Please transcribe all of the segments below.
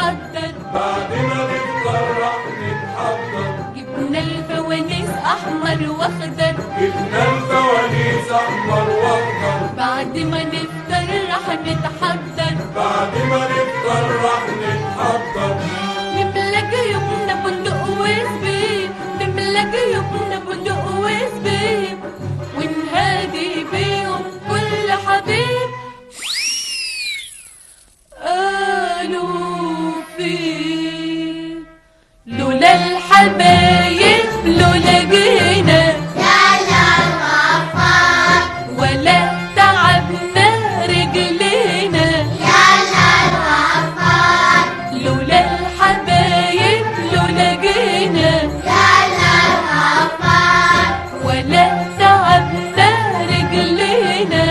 نتحضر بعد ما نفطر راح نتحضر جبنا الفوانيس احمر واخضر جبنا الفوانيس احمر واخضر بعد ما نفطر راح نتحضر بعد ما نفطر راح نتحضر نملى جيوبنا بندق وزبيب نملى جيوبنا بندق وزبيب ونهادي بيهم كل حبيب قالوا فيه لولا الحبايب لولا جينا ولا تعبنا رجلينا لولا الحبايب لولا جينا ولا تعبنا رجلينا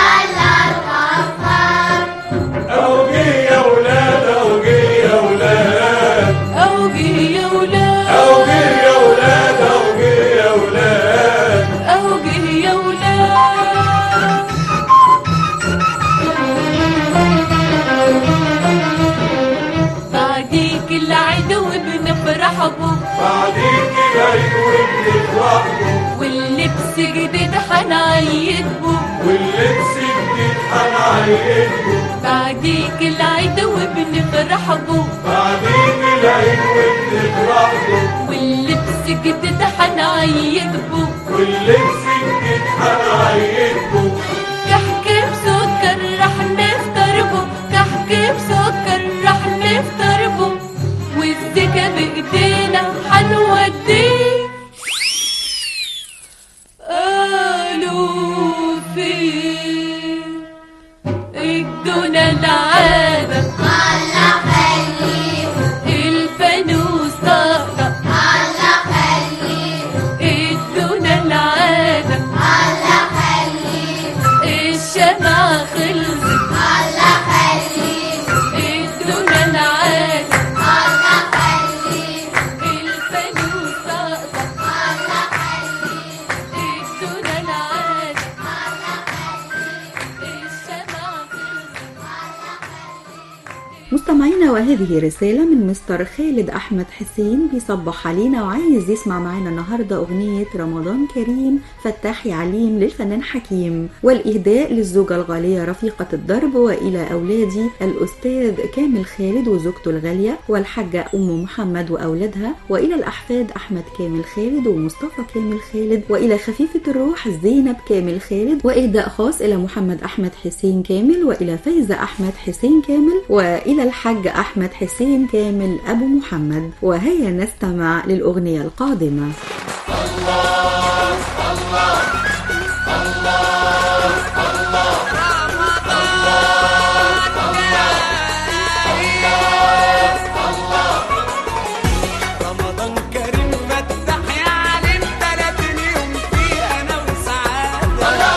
اوجي يا ولاد اوجي يا ولاد أوجي يا ولاد اوجي يا ولاد اوجي يا ولاد أوجه يا ولاد بعديك العدو بنفرح بوك بعديك العيد وبنفرح به واللبس جديد حنعيد بوك واللبس جديد حنعيد به بعديك العدو بنفرح بوك بعديك العيد وبنفرح به واللبس جديد حنعيد بوك واللبس جديد حنعيد به كحك بسكر رح نفطر بو كحك بسكر رح نفطر بو والزكا بايدينا حنوديه قالوا فيه ادونا العادة الفانوس طاقة ادونا العادة الشمعة خلصت ادونا العادة الفانوس طاقة ادونا العادة الشمعة خلصت مستمعينا وهذه رسالة من مستر خالد أحمد حسين بيصبح علينا وعايز يسمع معنا النهاردة أغنية رمضان كريم فتاحي عليم للفنان حكيم والإهداء للزوجة الغالية رفيقة الدرب وإلى أولادي الأستاذ كامل خالد وزوجته الغالية والحاجة أم محمد وأولادها وإلى الأحفاد أحمد كامل خالد ومصطفى كامل خالد وإلى خفيفة الروح زينب كامل خالد وإهداء خاص إلى محمد أحمد حسين كامل وإلى فايزة أحمد حسين كامل وإلى الحاج أحمد حسين كامل أبو محمد وهيا نستمع للأغنية القادمة رمضان كريم فتح يا عليم 30 يوم فيه انا وسعاده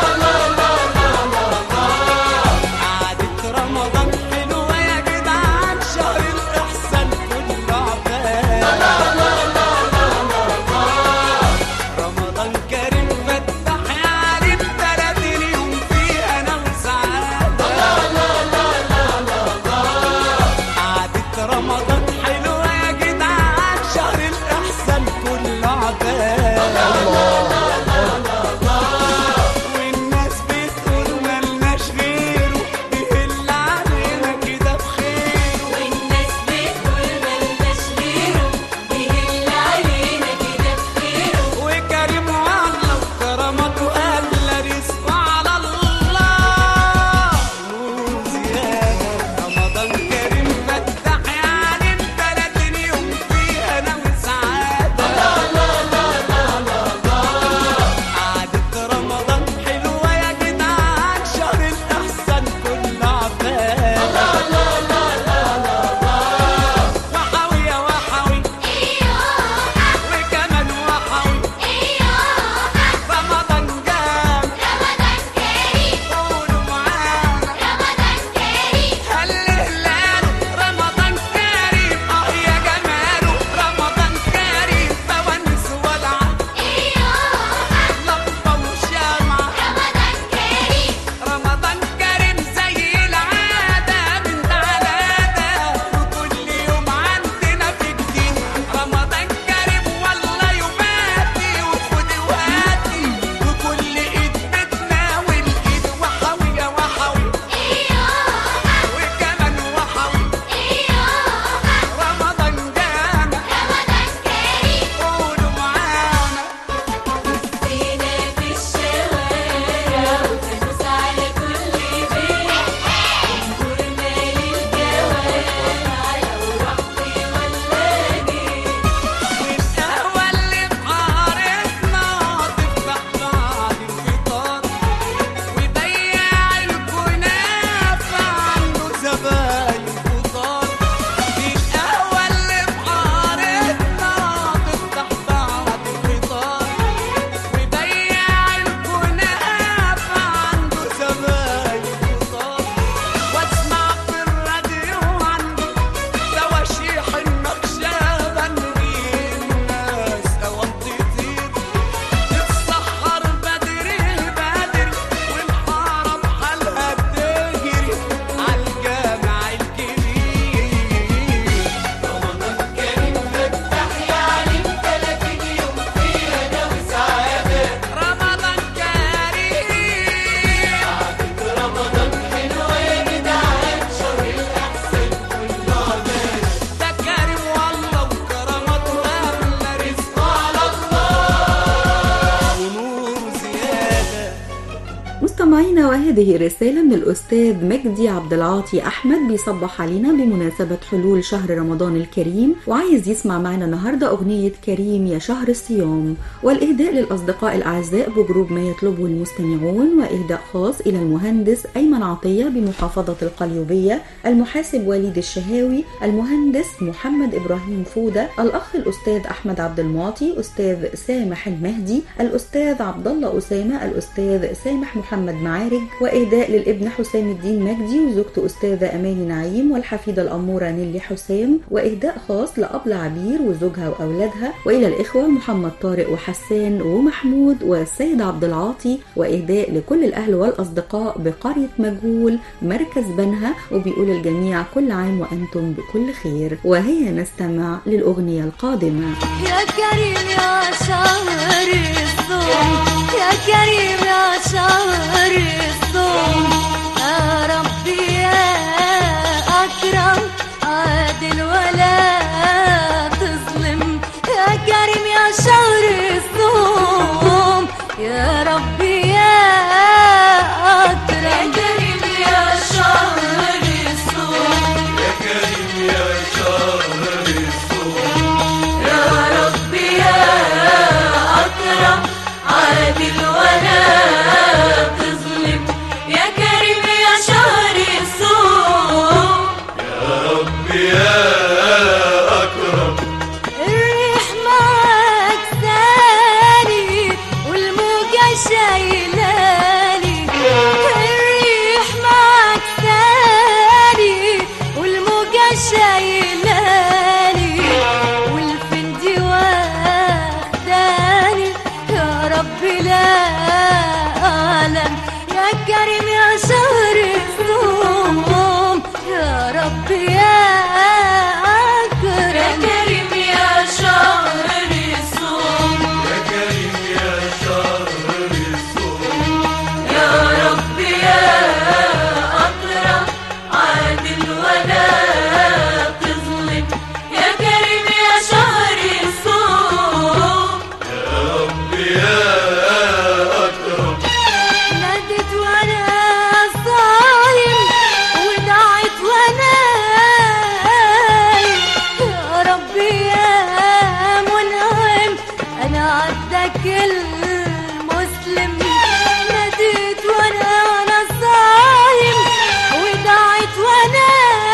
قعدة رمضان حلوه يا جدعان شهر الاحسان كله عباد رمضان كريم فتح مستمعينا وهذه رسالة من الأستاذ مجدي عبد العاطي أحمد بيصبح علينا بمناسبة حلول شهر رمضان الكريم وعايز يسمع معنا النهاردة أغنية كريم يا شهر الصيام والإهداء للأصدقاء الأعزاء بجروب ما يطلبه المستمعون وإهداء خاص إلى المهندس أيمن عطية بمحافظة القليوبية المحاسب وليد الشهاوي المهندس محمد إبراهيم فودة الأخ الأستاذ أحمد عبد المعطي أستاذ سامح المهدي الأستاذ عبد الله أسامة الأستاذ سامح محمد معارج وإهداء للابن حسام الدين مجدي وزوجته أستاذة أماني نعيم والحفيدة الأمورة نيلي حسام وإهداء خاص لأبلة عبير وزوجها وأولادها وإلى الإخوة محمد طارق وحسان ومحمود والسيد عبد العاطي وإهداء لكل الأهل والأصدقاء بقرية مجهول مركز بنها وبيقول الجميع كل عام وأنتم بكل خير وهي نستمع للأغنية القادمة يا كريم يا شهر الصوم يا كريم يا شهر الصوم يا ربي يا أكرم عادل ولا تظلم يا كريم يا شهر الصوم يا ربي يا أكرم يا كريم يا شهر الصوم يا كريم يا شهر الصوم يا ربي يا أكرم عادل ولا تظلم يا كريم يا شهر الصوم يا رب يا أكرم الريح معاك ثاني والموجة شايلاني الريح معاك ثاني والموجة شايلاني والفندي واخداني يا رب لا أعلم يا كريم يا شهر الصوم يا رب يا أكرم يا كريم يا شهر الصوم يا كريم يا شهر الصوم يا رب يا أكرم عادل ولا تظلم يا كريم يا شهر الصوم يا رب يا أكرم نادت وانا صايم ودعت وانا قايم يا ربي يا منعم انا عبدك المسلم ناديت وانا وانا صايم ودعت وانا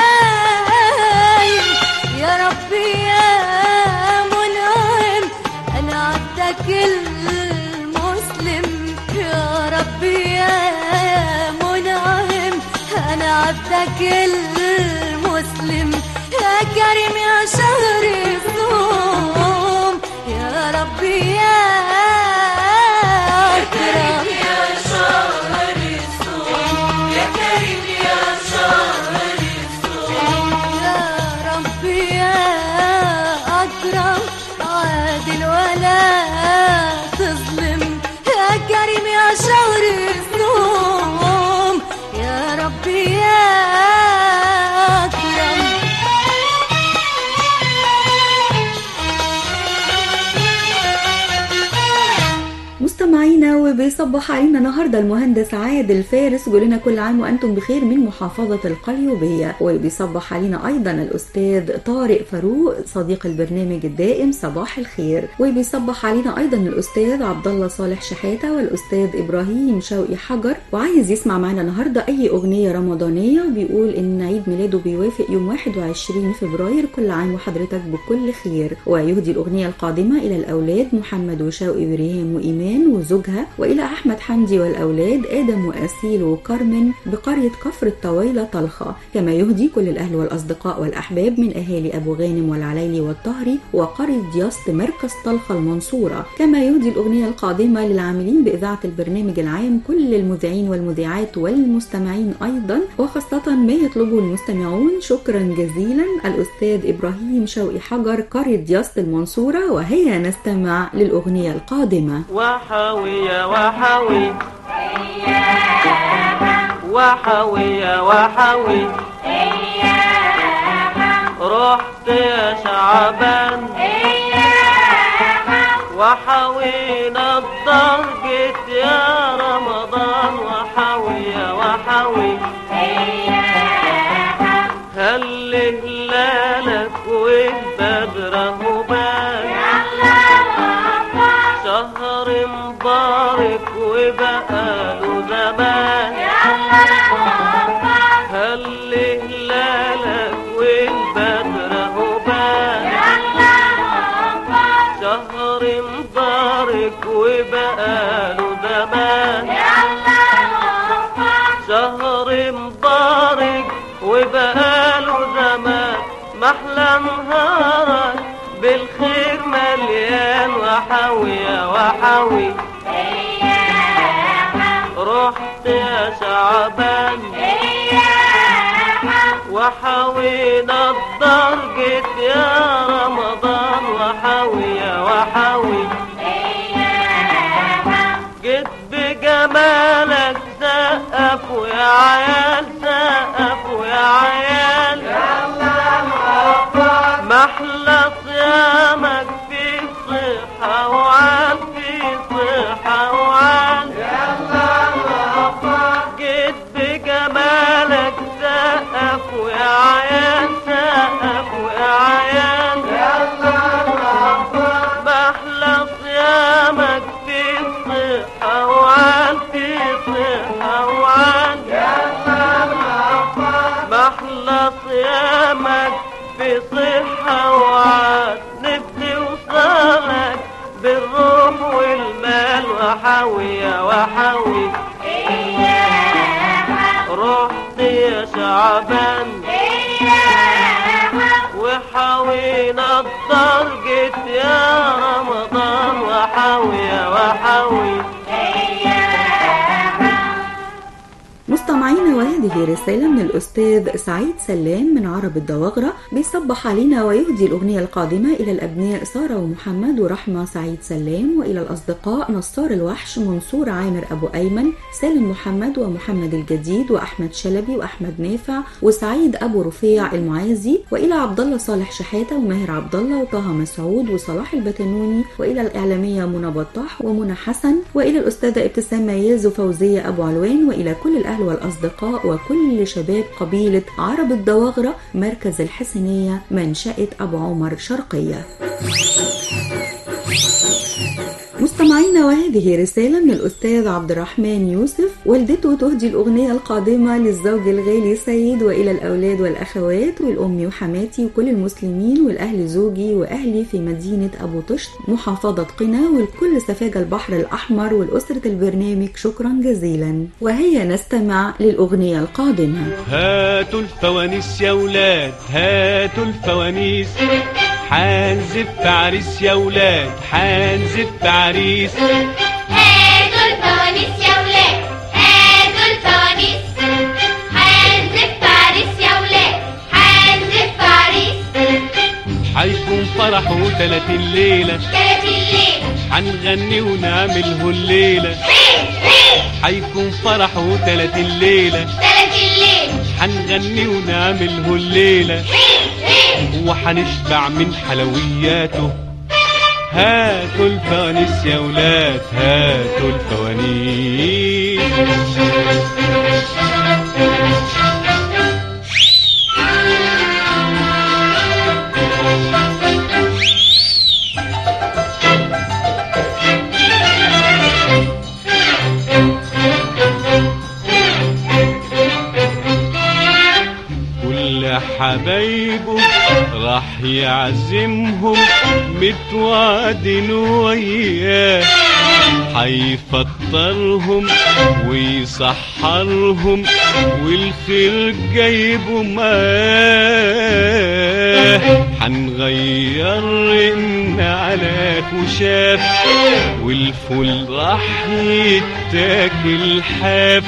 قايم يا ربي يا منعم انا عبدك المسلم يا ربي يا منعم انا عبدك المسلم يا كريم يا شهر الصوم يا ربي يا اكرم يا شهر الصوم يا كريم يا شهر الصوم يا ربي يا أكرم عادل ولا تظلم يا كريم يا شهر الصوم يا ربي يا أكرم مستمعينا وبيصبح علينا النهارده المهندس عادل فارس يقول لنا كل عام وانتم بخير من محافظه القليوبيه وبيصبح علينا ايضا الاستاذ طارق فاروق صديق البرنامج الدائم صباح الخير وبيصبح علينا ايضا الاستاذ عبد الله صالح شحاته والاستاذ ابراهيم شوقي حجر وعايز يسمع معنا النهارده اي اغنيه رمضانيه وبيقول ان عيد ميلاده بيوافق يوم 21 فبراير كل عام وحضرتك بكل خير ويهدي الاغنيه القادمه الى الاولاد محمد وشوقي وريهام وايمان وزوجها والى احمد حمدي والاولاد ادم واسيل وكارمن بقريه كفر الطويله طلخه كما يهدي كل الاهل والاصدقاء والاحباب من اهالي ابو غانم والعليلي والطهري وقريه دياسط مركز طلخه المنصوره كما يهدي الاغنيه القادمه للعاملين باذاعه البرنامج العام كل المذيعين والمذيعات والمستمعين ايضا وخاصه ما يطلبه المستمعون شكرا جزيلا الاستاذ ابراهيم شوقي حجر قريه دياسط المنصوره وهيا نستمع للاغنيه القادمه وحوي يا وحوي وحوي يا وحوي رحت يا شعبان وحوينا الدار جيت يا رمضان وحوي وحوي هل هلالك والبدر بان شهر مبارك وبقاله زمان هل هلالك والبدر بان شهر مبارك وبقاله زمان شهر مبارك وبقاله زمان محلى نهارك بالخير مليان وحوي يا وحوي رحت يا شعبان وحوينا الدرجة يا رمضان وحوي يا وحوي جيت بجمالك سقف يا عيال سقف يا عيال محلى صيامك في صحة وعال في صحة وعال جيت بجمالك سقف يا عيال سقف يا عيال محلى صيامك في صحة وعال في صحة وعال محلى صيامك في صحة وعاد نفسي وصالك بالروح والمال وحوي يا وحوي رحت يا شعبان وحوينا الدرجة يا رمضان وحوي يا وحوي مستمعينا وهذه رسالة من الأستاذ سعيد سلام من عرب الدواغرة بيصبح علينا ويهدي الأغنية القادمة إلى الأبناء سارة ومحمد ورحمة سعيد سلام وإلى الأصدقاء نصار الوحش منصور عامر أبو أيمن سالم محمد ومحمد الجديد وأحمد شلبي وأحمد نافع وسعيد أبو رفيع المعازي وإلى عبد الله صالح شحاتة وماهر عبد الله وطه مسعود وصلاح البتنوني وإلى الإعلامية منى بطاح ومنى حسن وإلى الأستاذة ابتسام مياز وفوزية أبو علوان وإلى كل الأهل والأصدقاء وكل شباب قبيلة عرب الدواغرة مركز الحسنية منشأة أبو عمر شرقية مستمعينا وهذه رسالة من الأستاذ عبد الرحمن يوسف والدته تهدي الأغنية القادمة للزوج الغالي سيد وإلى الأولاد والأخوات والأم وحماتي وكل المسلمين والأهل زوجي وأهلي في مدينة أبو طشت محافظة قنا والكل سفاج البحر الأحمر والأسرة البرنامج شكرا جزيلا وهيا نستمع للأغنية القادمة هاتوا الفوانيس يا ولاد هاتوا الفوانيس حنزف عريس يا ولاد حنزف عريس هاتوا الفوانيس يا ولاد هاتوا الفوانيس هنزف عريس يا ولاد هنزف عريس حيكون فرحه تلات الليلة تلات الليل حنغني ونعمله الليلة حيكون فرحه تلات الليلة تلات الليل حنغني ونعمله الليلة وحنشبع من حلوياته هاتوا الفوانيس يا ولاد هاتوا الفوانيس كل حبايبه راح يعزمهم متوعدين وياه حيفطرهم ويسحرهم والخير جايبه معاه حنغير رقنا على كشاف والفول راح يتاكل حاف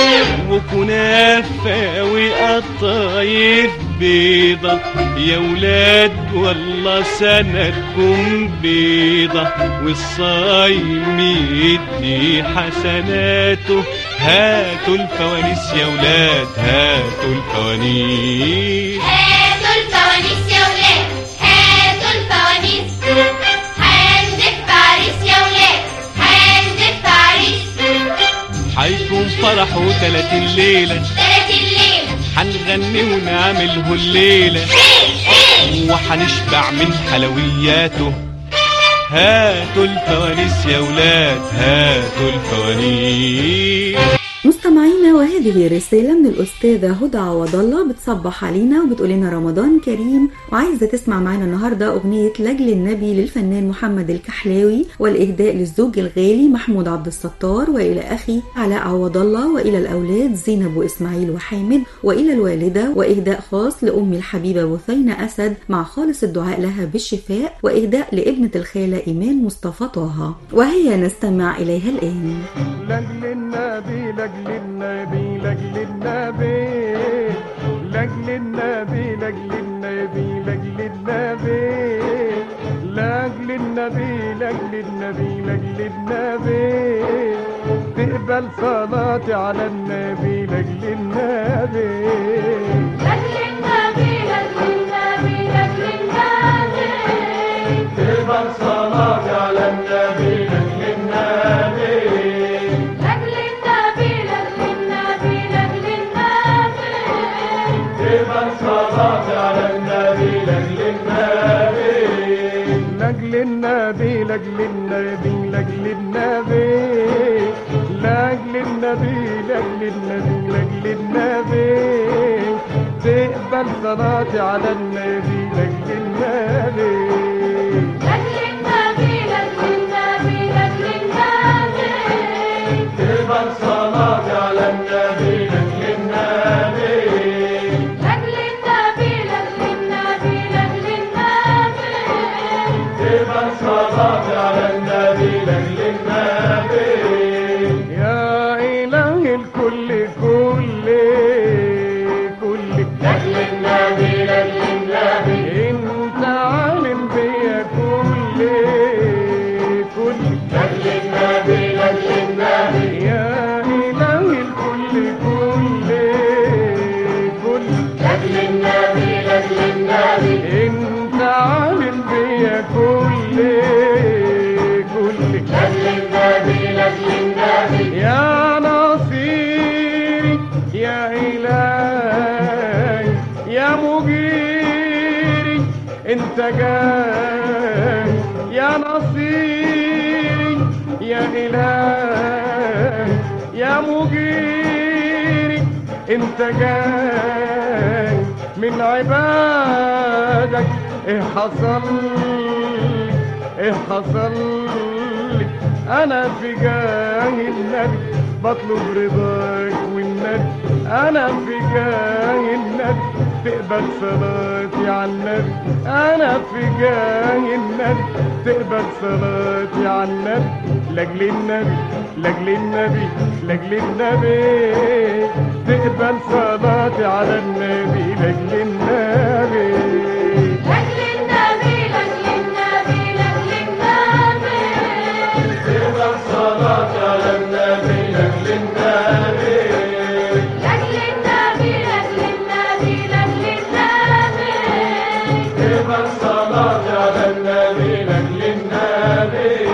وكنافة وقطايف بيضة يا ولاد والله سندكم بيضة والصايم يدي حسناته هاتوا الفوانيس يا ولاد هاتوا الفوانيس هاتوا الفوانيس يا ولاد هاتوا الفوانيس هنزف عريس يا ولاد هنزف عريس حيكون فرحه تلات الليلة تلات الليلة حنغني ونعمله الليلة وحنشبع من حلوياته هاتوا الفوانيس يا ولاد هاتوا الفوانيس مستمعينا وهذه رسالة من الأستاذة هدى عوض الله بتصبح علينا وبتقول لنا رمضان كريم وعايزة تسمع معانا النهاردة أغنية لجل النبي للفنان محمد الكحلاوي والإهداء للزوج الغالي محمود عبد الستار وإلى أخي علاء عوض الله وإلى الأولاد زينب وإسماعيل وحامد وإلى الوالدة وإهداء خاص لأم الحبيبة بثينة أسد مع خالص الدعاء لها بالشفاء وإهداء لابنة الخالة إيمان مصطفى طه وهي نستمع إليها الآن لاجل النبي لاجل النبي لاجل النبي لاجل النبي لاجل النبي لاجل النبي لاجل النبي لاجل النبي لاجل النبي تقبل صلاتي على النبي لاجل النبي لجل النبي لجل النبي لجل النبي تقبل صلاتي على النبي لاجل النبي لجل النبي لجل النبي لجل النبي تقبل صلاتي على النبي لاجل النبي لاجل النبي لاجل النبي لاجل النبي لاجل النبي لاجل النبي تقبل صلاتي على النبي لاجل النبي لجل النبي لجل النبي لجل النبي تقبل صلاتي على النبي لاجل النبي لجل النبي لجل النبي لجل النبي تقبل صلاتي على النبي لاجل النبي يا إله الكل كل كل لاجل النبي لاجل النبي انت عالم بيا كل كل لاجل النبي لاجل النبي يا إله الكل كل كل لاجل النبي لاجل النبي انت عالم بيا كل كل لاجل النبي لاجل النبي يا نصيري يا إلهي يا مجيري انت جاي يا نصيري يا إلهي يا مجيري انت جاي من عبادك ايه حصل لي ايه حصل لي انا في جاه النبي بطلب رضاك والنبي انا في جاه النبي تقبل صلاتي على النبي انا في جاه النبي تقبل صلاتي على النبي لاجل النبي لاجل النبي لاجل النبي تقبل صلاتي على النبي لاجل النبي لجل النبي لجل النبي لجل النبي تقبل صلاتي على النبي لاجل النبي لجل النبي لجل النبي لجل النبي تقبل صلاتي على النبي لاجل النبي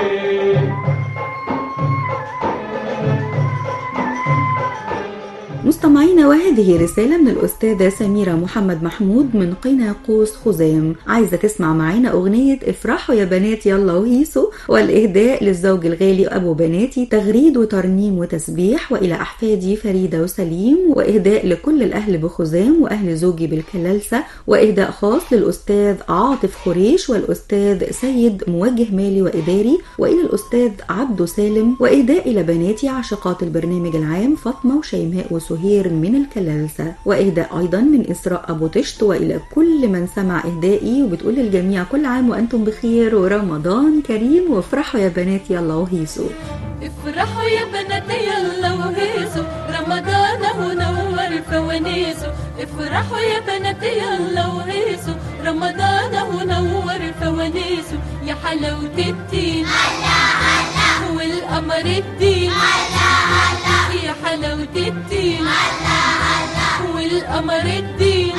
مستمعينا وهذه رسالة من الأستاذة سميرة محمد محمود من قنا قوس خزام عايزة تسمع معانا أغنية افرحوا يا بنات يلا وهيسوا والإهداء للزوج الغالي أبو بناتي تغريد وترنيم وتسبيح وإلى أحفادي فريدة وسليم وإهداء لكل الأهل بخزام وأهل زوجي بالكلالسة وإهداء خاص للأستاذ عاطف خريش والأستاذ سيد موجه مالي وإداري وإلى الأستاذ عبدو سالم وإهداء إلى بناتي عاشقات البرنامج العام فاطمة وشيماء وسهير من الكلالسة وإهداء أيضا من إسراء أبو طشت وإلى كل من سمع إهدائي وبتقول للجميع كل عام وأنتم بخير ورمضان كريم وافرحوا يا بنات يلا وهيسوا افرحوا يا بنات يلا وهيسوا رمضان هو نور فوانيسه افرحوا يا بنات يلا وهيسوا رمضان هو نور فوانيسه يا حلاوة الدين والقمر الدين يا حلاوة الدين والقمر الدين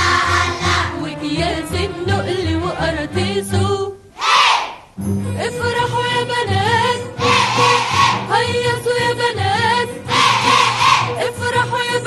وكياس النقل وقراطيسه افرحوا يا بنات هيصوا يا بنات افرحوا يا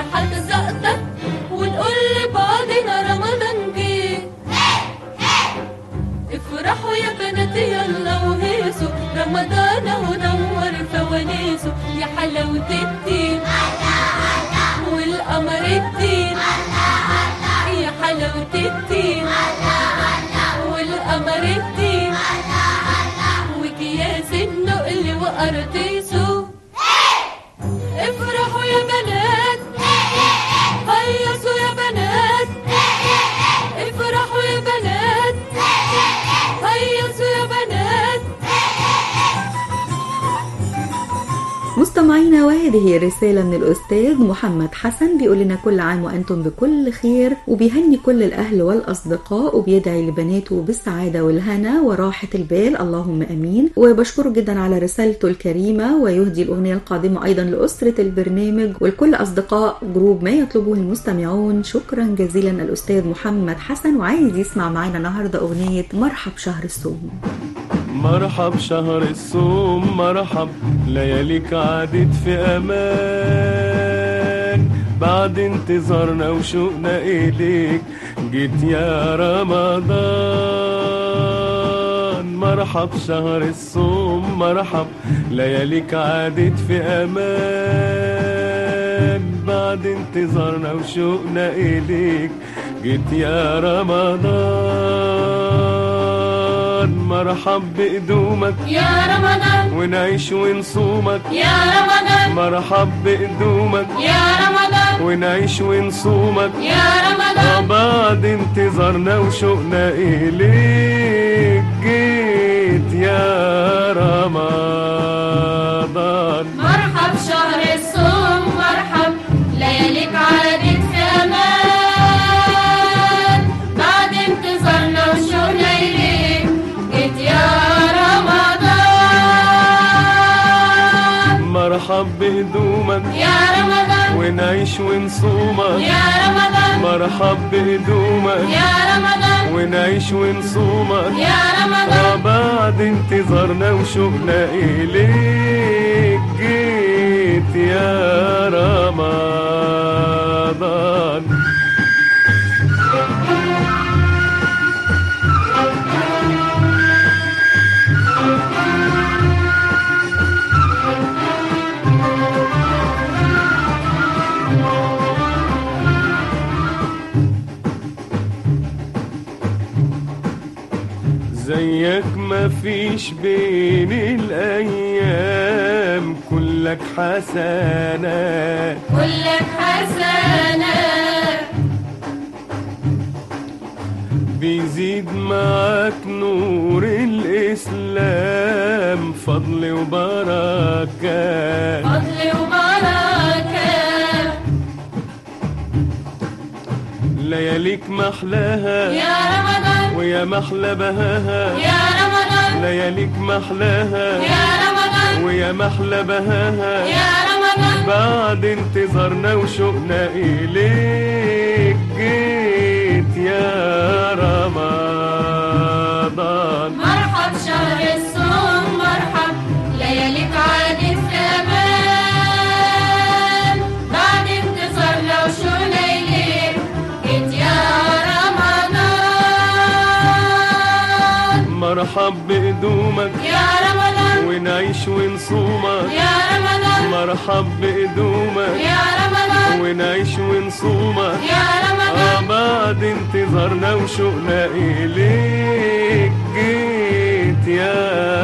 نحط زقطة ونقول لبعضنا رمضان جه افرحوا يا بنات يلا وهيصوا رمضان اهو نور فوانيسه يا حلاوة الدين والقمر الدين يا حلاوة الدين والقمر الدين وكياس النقل وقراطيسه افرحوا يا بنات هيصوا يا بنات افرحوا يا بنات هيصوا يا بنات مستمعينا وهذه رسالة من الأستاذ محمد حسن بيقول لنا كل عام وأنتم بكل خير وبيهني كل الأهل والأصدقاء وبيدعي لبناته بالسعادة والهنا وراحة البال اللهم أمين وبشكره جدا على رسالته الكريمة ويهدي الأغنية القادمة أيضا لأسرة البرنامج ولكل أصدقاء جروب ما يطلبه المستمعون شكرا جزيلا الأستاذ محمد حسن وعايز يسمع معنا النهاردة أغنية مرحب شهر الصوم مرحب شهر الصوم مرحب لياليك عادت في امان بعد انتظارنا وشوقنا اليك جيت يا رمضان مرحب شهر الصوم مرحب لياليك عادت في امان بعد انتظارنا وشوقنا اليك جيت يا رمضان مرحب بقدومك يا رمضان ونعيش ونصومك يا رمضان مرحب بقدومك يا رمضان ونعيش ونصومك يا آه رمضان بعد انتظارنا وشوقنا إليك جيت يا رمضان مرحب شهر الصوم مرحب لياليك عادت في امان بعد انتظارنا وشوقنا اليك جيت يا رمضان مرحب بهدومك يا رمضان ونعيش ونصومك يا رمضان مرحب بهدومك يا رمضان ونعيش ونصومك يا آه رمضان بعد انتظارنا وشوقنا إليك جيت يا رمضان زيك مفيش بين الأيام كلك حسنات كلك حسنة بيزيد معاك نور الإسلام فضل وبركات فضل وبركة لياليك محلاها يا رمضان ويا محلى بهاها يا رمضان لياليك محلاها يا رمضان ويا محلى بهاها يا رمضان بعد انتظارنا وشوقنا إليك جيت يا رمضان مرحب شهر الصوم مرحب لياليك عادت في امان بعد انتصارنا وشونا اليك جيت يا رمضان مرحب بقدومك يا رمضان ونعيش ونصومك يا رمضان مرحب بقدومك يا رمضان ونعيش ونصومك يا آه رمضان بعد انتظارنا وشوقنا إليك جيت يا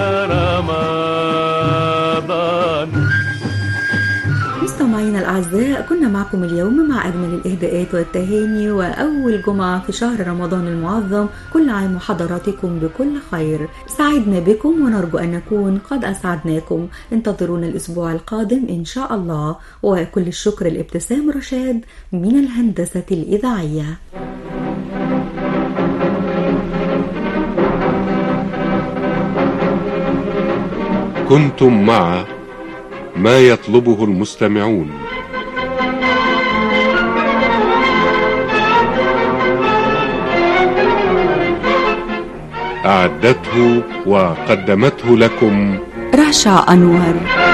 رمضان مستمعينا الأعزاء كنا معكم اليوم مع أجمل الإهداءات والتهاني وأول جمعة في شهر رمضان المعظم كل عام وحضراتكم بكل خير سعدنا بكم ونرجو أن نكون قد أسعدناكم انتظرونا الأسبوع القادم إن شاء الله وكل الشكر لابتسام رشاد من الهندسة الإذاعية كنتم مع ما يطلبه المستمعون أعدته وقدمته لكم رشا أنور